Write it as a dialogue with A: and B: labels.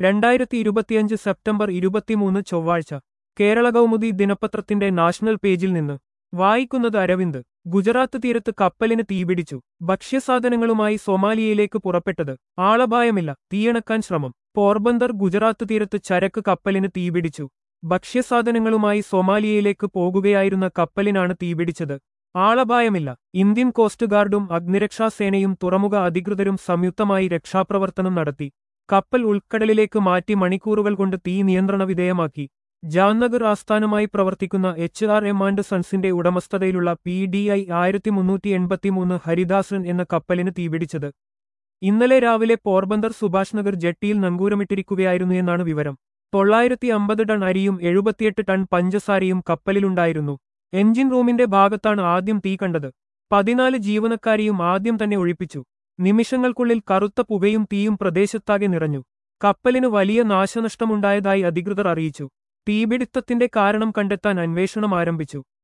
A: രണ്ടായിരത്തി ഇരുപത്തിയഞ്ച് സെപ്റ്റംബർ ഇരുപത്തിമൂന്ന് ചൊവ്വാഴ്ച കേരള കൗമുദി ദിനപത്രത്തിന്റെ നാഷണൽ പേജിൽ നിന്ന് വായിക്കുന്നത് അരവിന്ദ് ഗുജറാത്ത് തീരത്ത് കപ്പലിന് തീപിടിച്ചു ഭക്ഷ്യസാധനങ്ങളുമായി സൊമാലിയയിലേക്ക് പുറപ്പെട്ടത് ആളപായമില്ല തീയണക്കാൻ ശ്രമം പോർബന്ദർ ഗുജറാത്ത് തീരത്ത് ചരക്ക് കപ്പലിന് തീപിടിച്ചു ഭക്ഷ്യസാധനങ്ങളുമായി സൊമാലിയയിലേക്ക് പോകുകയായിരുന്ന കപ്പലിനാണ് തീപിടിച്ചത് ആളപായമില്ല ഇന്ത്യൻ കോസ്റ്റ് ഗാർഡും അഗ്നിരക്ഷാസേനയും തുറമുഖ അധികൃതരും സംയുക്തമായി രക്ഷാപ്രവർത്തനം നടത്തി കപ്പൽ ഉൾക്കടലിലേക്ക് മാറ്റി മണിക്കൂറുകൾ കൊണ്ട് തീ നിയന്ത്രണ വിധേയമാക്കി ജാംനഗർ ആസ്ഥാനമായി പ്രവർത്തിക്കുന്ന എച്ച് ആർ എം ആൻഡ് സൺസിന്റെ ഉടമസ്ഥതയിലുള്ള പി ഡി ഐ ആയിരത്തി മുന്നൂറ്റി എൺപത്തിമൂന്ന് ഹരിദാസൻ എന്ന കപ്പലിന് തീപിടിച്ചത് ഇന്നലെ രാവിലെ പോർബന്ദർ സുഭാഷ് നഗർ ജെട്ടിയിൽ നങ്കൂരമിട്ടിരിക്കുകയായിരുന്നു എന്നാണ് വിവരം തൊള്ളായിരത്തി അമ്പത് ടൺ അരിയും എഴുപത്തിയെട്ട് ടൺ പഞ്ചസാരയും കപ്പലിലുണ്ടായിരുന്നു എഞ്ചിൻ റൂമിന്റെ ഭാഗത്താണ് ആദ്യം തീ കണ്ടത് പതിനാല് ജീവനക്കാരെയും ആദ്യം തന്നെ ഒഴിപ്പിച്ചു നിമിഷങ്ങൾക്കുള്ളിൽ കറുത്ത പുകയും തീയും പ്രദേശത്താകെ നിറഞ്ഞു കപ്പലിന് വലിയ നാശനഷ്ടമുണ്ടായതായി അധികൃതർ അറിയിച്ചു തീപിടുത്തത്തിന്റെ കാരണം കണ്ടെത്താൻ അന്വേഷണം ആരംഭിച്ചു